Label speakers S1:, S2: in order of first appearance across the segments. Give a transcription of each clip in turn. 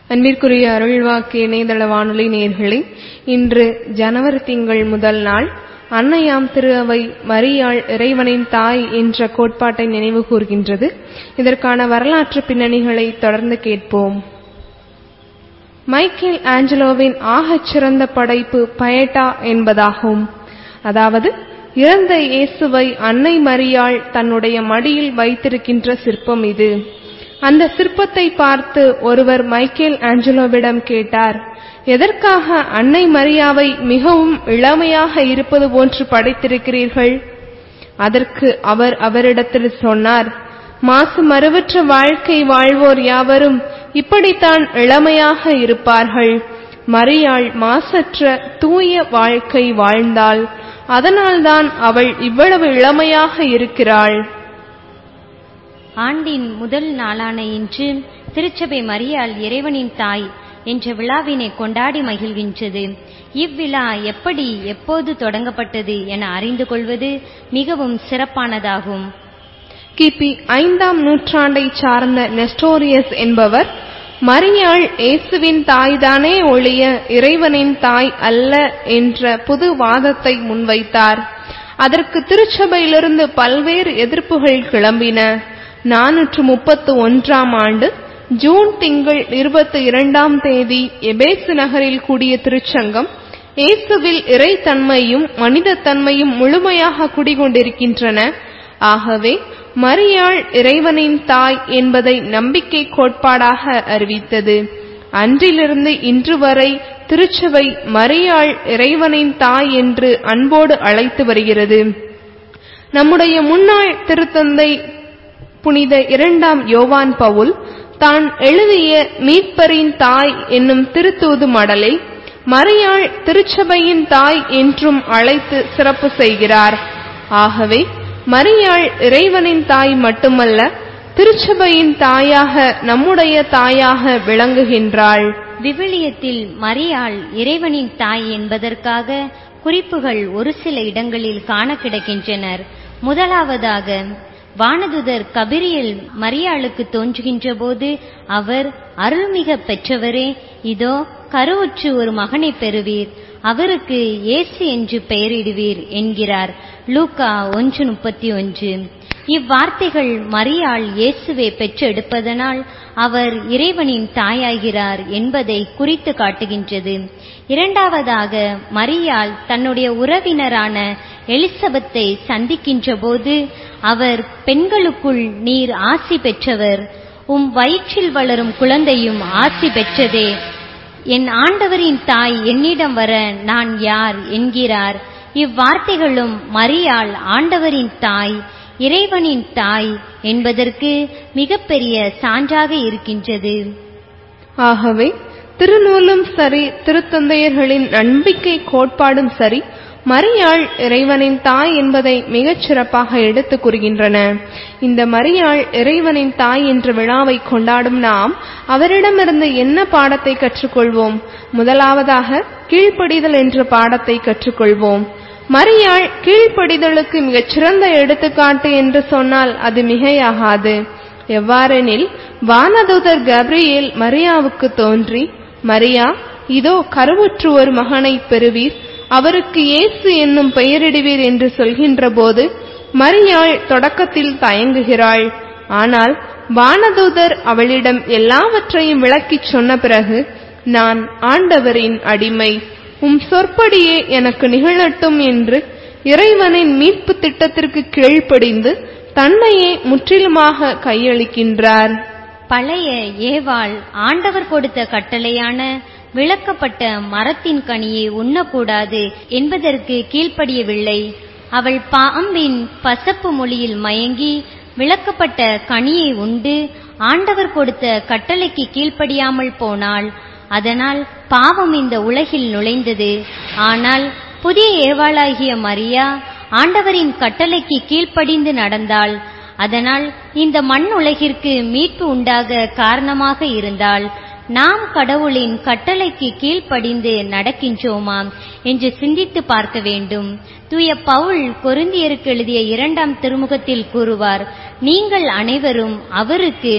S1: அன்பிற்குரிய அருள்வாக்கு இணையதள வானொலி நேர்களே இன்று ஜனவரி திங்கள் முதல் நாள் அன்னையாம் திரு அவை மரியாள் இறைவனின் தாய் என்ற கோட்பாட்டை நினைவு கூர்கின்றது இதற்கான வரலாற்று பின்னணிகளை தொடர்ந்து கேட்போம் மைக்கேல் ஆஞ்சலோவின் ஆகச் சிறந்த படைப்பு பயட்டா என்பதாகும் அதாவது இறந்த இயேசுவை அன்னை மரியாள் தன்னுடைய மடியில் வைத்திருக்கின்ற சிற்பம் இது அந்த சிற்பத்தை பார்த்து ஒருவர் மைக்கேல் ஆஞ்சலோவிடம் கேட்டார் எதற்காக அன்னை மரியாவை மிகவும் இளமையாக இருப்பது போன்று படைத்திருக்கிறீர்கள் அதற்கு அவர் அவரிடத்தில் சொன்னார் மாசு மறுவற்ற வாழ்க்கை வாழ்வோர் யாவரும் இப்படித்தான் இளமையாக இருப்பார்கள் மரியாள் மாசற்ற தூய வாழ்க்கை வாழ்ந்தாள் அதனால்தான் அவள் இவ்வளவு இளமையாக இருக்கிறாள்
S2: ஆண்டின் முதல் நாளான இன்று திருச்சபை மரியாள் இறைவனின் தாய் என்ற விழாவினை கொண்டாடி மகிழ்கின்றது இவ்விழா எப்படி எப்போது தொடங்கப்பட்டது என அறிந்து கொள்வது மிகவும் சிறப்பானதாகும்
S1: கிபி ஐந்தாம் நூற்றாண்டை சார்ந்த நெஸ்டோரியஸ் என்பவர் மரியாள் இயேசுவின் தாய்தானே ஒழிய இறைவனின் தாய் அல்ல என்ற புது வாதத்தை முன்வைத்தார் அதற்கு திருச்சபையிலிருந்து பல்வேறு எதிர்ப்புகள் கிளம்பின நானூற்று முப்பத்து ஒன்றாம் ஆண்டு ஜூன் திங்கள் இருபத்தி இரண்டாம் தேதி எபேசு நகரில் கூடிய திருச்சங்கம் இயேசுவில் இறைத்தன்மையும் மனிதத்தன்மையும் முழுமையாக குடிகொண்டிருக்கின்றன ஆகவே மரியாள் இறைவனின் தாய் என்பதை நம்பிக்கை கோட்பாடாக அறிவித்தது அன்றிலிருந்து இன்று வரை திருச்சபை மரியாள் இறைவனின் தாய் என்று அன்போடு அழைத்து வருகிறது நம்முடைய முன்னாள் திருத்தந்தை புனித இரண்டாம் யோவான் பவுல் தான் எழுதிய மீட்பரின் தாய் என்னும் திருத்தூது மடலில் மரியாள் திருச்சபையின் தாய் என்றும் அழைத்து சிறப்பு செய்கிறார் ஆகவே மரியாள் இறைவனின் தாய் மட்டுமல்ல திருச்சபையின் தாயாக நம்முடைய தாயாக விளங்குகின்றாள்
S2: விவிலியத்தில் மரியாள் இறைவனின் தாய் என்பதற்காக குறிப்புகள் ஒரு சில இடங்களில் காண கிடக்கின்றனர் முதலாவதாக வானதுதர் கபிரியல் மரியாளுக்கு தோன்றுகின்ற போது அவர் அருள்மிக பெற்றவரே இதோ கருவுற்று ஒரு மகனை பெறுவீர் அவருக்கு இயேசு என்று பெயரிடுவீர் என்கிறார் லூக்கா ஒன்று முப்பத்தி ஒன்று இவ்வார்த்தைகள் மரியாள் இயேசுவை பெற்றெடுப்பதனால் அவர் இறைவனின் தாயாகிறார் என்பதை குறித்து காட்டுகின்றது இரண்டாவதாக மரியாள் தன்னுடைய உறவினரான எலிசபெத்தை சந்திக்கின்ற போது அவர் பெண்களுக்குள் நீர் ஆசி பெற்றவர் உம் வயிற்றில் வளரும் குழந்தையும் ஆசி பெற்றதே என் ஆண்டவரின் தாய் என்னிடம் வர நான் யார் என்கிறார் இவ்வார்த்தைகளும் மரியாள் ஆண்டவரின் தாய் இறைவனின் தாய் என்பதற்கு மிகப்பெரிய சான்றாக இருக்கின்றது
S1: ஆகவே திருநூலும் சரி திருத்தந்தையர்களின் நம்பிக்கை கோட்பாடும் சரி மரியாள் இறைவனின் தாய் என்பதை மிகச் சிறப்பாக எடுத்துக் கூறுகின்றன இந்த மரியாள் இறைவனின் தாய் என்ற விழாவை கொண்டாடும் நாம் அவரிடமிருந்து என்ன பாடத்தை கற்றுக்கொள்வோம் முதலாவதாக கீழ்ப்படிதல் என்ற பாடத்தை கற்றுக்கொள்வோம் மரியாள் கீழ்ப்படிதலுக்கு மிகச் சிறந்த எடுத்துக்காட்டு என்று சொன்னால் அது மிகையாகாது எவ்வாறெனில் வானதூதர் கப்ரியேல் மரியாவுக்கு தோன்றி மரியா இதோ கருவுற்று ஒரு மகனை பெறுவீர் அவருக்கு இயேசு என்னும் பெயரிடுவீர் என்று சொல்கின்ற போது மரியாள் தொடக்கத்தில் தயங்குகிறாள் ஆனால் வானதூதர் அவளிடம் எல்லாவற்றையும் விளக்கிச் சொன்ன பிறகு நான் ஆண்டவரின் அடிமை உம் சொற்படியே எனக்கு நிகழட்டும் என்று இறைவனின் மீட்பு திட்டத்திற்கு கீழ்ப்படிந்து தன்னையே முற்றிலுமாக கையளிக்கின்றார்
S2: பழைய ஏவாள் ஆண்டவர் கொடுத்த கட்டளையான விளக்கப்பட்ட மரத்தின் கனியை உண்ணக்கூடாது என்பதற்கு கீழ்ப்படியவில்லை அவள் பாம்பின் பசப்பு மொழியில் மயங்கி விளக்கப்பட்ட கனியை உண்டு ஆண்டவர் கொடுத்த கட்டளைக்கு கீழ்ப்படியாமல் போனாள் அதனால் பாவம் இந்த உலகில் நுழைந்தது ஆனால் புதிய ஏவாளாகிய மரியா ஆண்டவரின் கட்டளைக்கு கீழ்ப்படிந்து நடந்தாள் அதனால் இந்த மண் உலகிற்கு மீட்பு உண்டாக காரணமாக இருந்தாள் நாம் கடவுளின் கட்டளைக்கு கீழ்ப்படிந்து நடக்கின்றோமாம் என்று சிந்தித்து பார்க்க வேண்டும் தூய பவுல் கொருந்தியருக்கு எழுதிய இரண்டாம் திருமுகத்தில் கூறுவார் நீங்கள் அனைவரும் அவருக்கு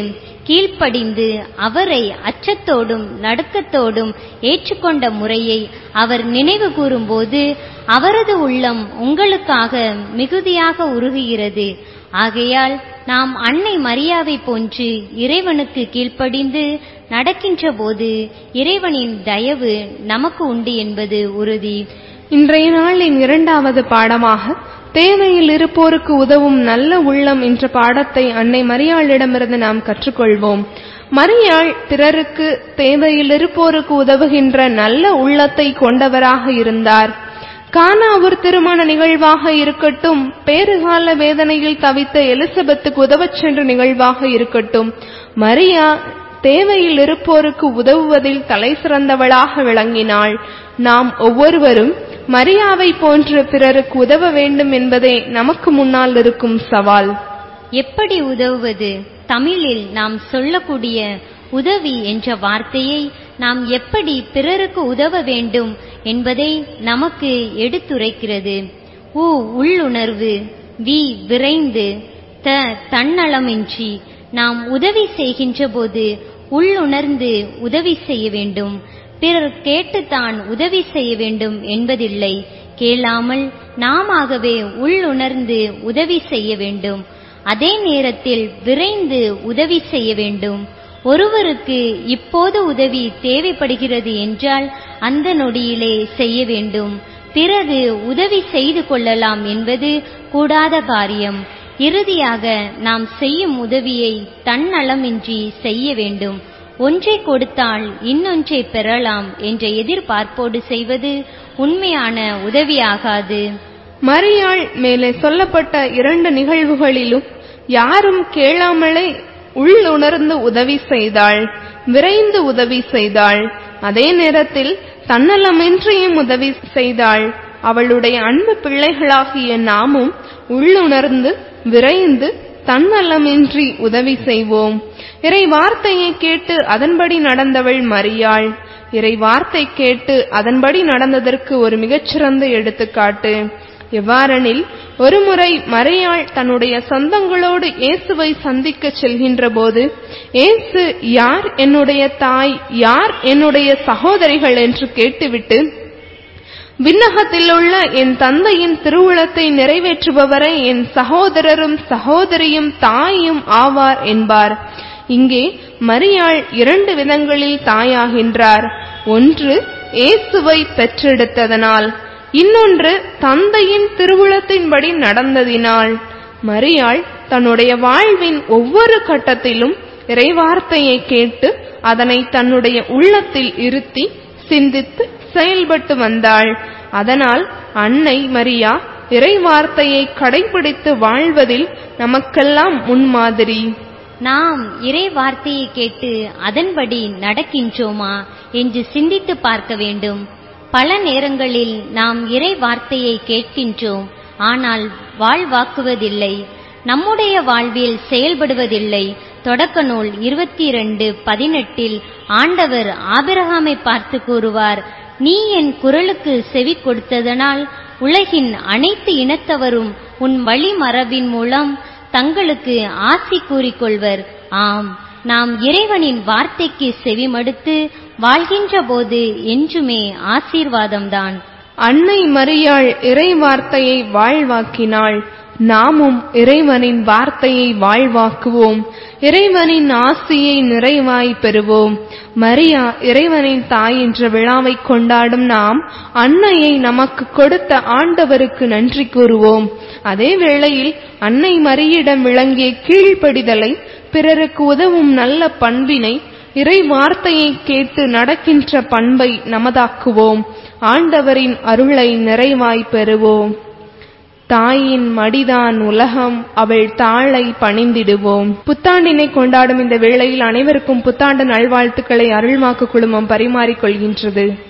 S2: கீழ்ப்படிந்து அவரை அச்சத்தோடும் நடுக்கத்தோடும் ஏற்றுக்கொண்ட முறையை அவர் நினைவு கூறும்போது அவரது உள்ளம் உங்களுக்காக மிகுதியாக உருகுகிறது ஆகையால் நாம் அன்னை மரியாவை போன்று இறைவனுக்கு கீழ்ப்படிந்து நடக்கின்ற போது இறைவனின் தயவு நமக்கு உண்டு என்பது உறுதி
S1: இன்றைய நாளின் இரண்டாவது பாடமாக தேவையில் இருப்போருக்கு உதவும் நல்ல உள்ளம் என்ற பாடத்தை அன்னை மரியாளிடமிருந்து நாம் கற்றுக்கொள்வோம் மரியாள் பிறருக்கு தேவையில் இருப்போருக்கு உதவுகின்ற நல்ல உள்ளத்தை கொண்டவராக இருந்தார் கானாவூர் திருமண நிகழ்வாக இருக்கட்டும் பேறுகால வேதனையில் தவித்த எலிசபெத்துக்கு உதவச் சென்ற நிகழ்வாக இருக்கட்டும் மரியா தேவையில் இருப்போருக்கு உதவுவதில் தலை சிறந்தவளாக விளங்கினாள் நாம் ஒவ்வொருவரும் மரியாவை போன்று பிறருக்கு உதவ வேண்டும் என்பதே நமக்கு முன்னால் இருக்கும் சவால்
S2: எப்படி உதவுவது தமிழில் நாம் சொல்லக்கூடிய உதவி என்ற வார்த்தையை நாம் எப்படி பிறருக்கு உதவ வேண்டும் என்பதை நமக்கு எடுத்துரைக்கிறது உ உள்ளுணர்வு வி விரைந்து த தன்னலமின்றி நாம் உதவி செய்கின்ற போது உள்ளுணர்ந்து உதவி செய்ய வேண்டும் பிறர் கேட்டுத்தான் உதவி செய்ய வேண்டும் என்பதில்லை கேளாமல் நாமாகவே உள்ளுணர்ந்து உதவி செய்ய வேண்டும் அதே நேரத்தில் விரைந்து உதவி செய்ய வேண்டும் ஒருவருக்கு இப்போது உதவி தேவைப்படுகிறது என்றால் அந்த நொடியிலே செய்ய வேண்டும் பிறகு உதவி செய்து கொள்ளலாம் என்பது கூடாத காரியம் இறுதியாக நாம் செய்யும் உதவியை தன்னலமின்றி செய்ய வேண்டும் ஒன்றை கொடுத்தால் இன்னொன்றை பெறலாம் என்ற எதிர்பார்ப்போடு செய்வது உண்மையான உதவியாகாது
S1: மரியாள் மேலே சொல்லப்பட்ட இரண்டு நிகழ்வுகளிலும் யாரும் கேளாமலே உள்ளுணர்ந்து உதவி செய்தாள் விரைந்து உதவி செய்தாள் அதே நேரத்தில் தன்னலமின்றியும் உதவி செய்தாள் அவளுடைய அன்பு பிள்ளைகளாகிய நாமும் உள்ளுணர்ந்து விரைந்து தன்னலமின்றி உதவி செய்வோம் இறை வார்த்தையை கேட்டு அதன்படி நடந்தவள் மரியாள் இறை வார்த்தை கேட்டு அதன்படி நடந்ததற்கு ஒரு மிகச்சிறந்த எடுத்துக்காட்டு எவ்வாறெனில் ஒருமுறை மரியாள் தன்னுடைய சொந்தங்களோடு இயேசுவை சந்திக்க செல்கின்ற போது இயேசு யார் என்னுடைய தாய் யார் என்னுடைய சகோதரிகள் என்று கேட்டுவிட்டு விண்ணகத்தில் உள்ள என் தந்தையின் திருவுளத்தை நிறைவேற்றுபவரை என் சகோதரரும் சகோதரியும் தாயும் ஆவார் என்பார் இங்கே மரியாள் இரண்டு விதங்களில் தாயாகின்றார் ஒன்று இயேசுவை பெற்றெடுத்ததனால் இன்னொன்று தந்தையின் திருவுளத்தின்படி நடந்ததினால் மரியாள் தன்னுடைய வாழ்வின் ஒவ்வொரு கட்டத்திலும் இறைவார்த்தையை கேட்டு அதனை தன்னுடைய உள்ளத்தில் இருத்தி சிந்தித்து செயல்பட்டு வந்தாள் அதனால் அன்னை மரியா இறைவார்த்தையை கடைபிடித்து வாழ்வதில் நமக்கெல்லாம் முன்மாதிரி
S2: நாம் இறை வார்த்தையை கேட்டு அதன்படி நடக்கின்றோமா என்று சிந்தித்து பார்க்க வேண்டும் பல நேரங்களில் நாம் இறை வார்த்தையை கேட்கின்றோம் ஆனால் வாழ்வாக்குவதில்லை நம்முடைய வாழ்வில் செயல்படுவதில்லை தொடக்க நூல் இருபத்தி இரண்டு பதினெட்டில் ஆண்டவர் ஆபிரகாமை பார்த்து கூறுவார் நீ என் குரலுக்கு செவி கொடுத்ததனால் உலகின் அனைத்து இனத்தவரும் உன் வழிமரபின் மூலம் தங்களுக்கு ஆசி கூறிக்கொள்வர் ஆம் நாம் இறைவனின் வார்த்தைக்கு செவிமடுத்து வாழ்கின்ற போது என்றுமே ஆசீர்வாதம்தான்
S1: அன்னை மரியாள் இறை வார்த்தையை வாழ்வாக்கினாள் நாமும் இறைவனின் வார்த்தையை வாழ்வாக்குவோம் இறைவனின் ஆசியை நிறைவாய் பெறுவோம் மரியா இறைவனின் தாய் என்ற விழாவை கொண்டாடும் நாம் அன்னையை நமக்கு கொடுத்த ஆண்டவருக்கு நன்றி கூறுவோம் அதே வேளையில் அன்னை மரியிடம் விளங்கிய கீழ்ப்படிதலை பிறருக்கு உதவும் நல்ல பண்பினை இறை வார்த்தையை கேட்டு நடக்கின்ற பண்பை நமதாக்குவோம் ஆண்டவரின் அருளை நிறைவாய் பெறுவோம் தாயின் மடிதான் உலகம் அவள் தாளை பணிந்திடுவோம் புத்தாண்டினை கொண்டாடும் இந்த வேளையில் அனைவருக்கும் புத்தாண்டு நல்வாழ்த்துக்களை அருள்வாக்கு குழுமம் பரிமாறிக் கொள்கின்றது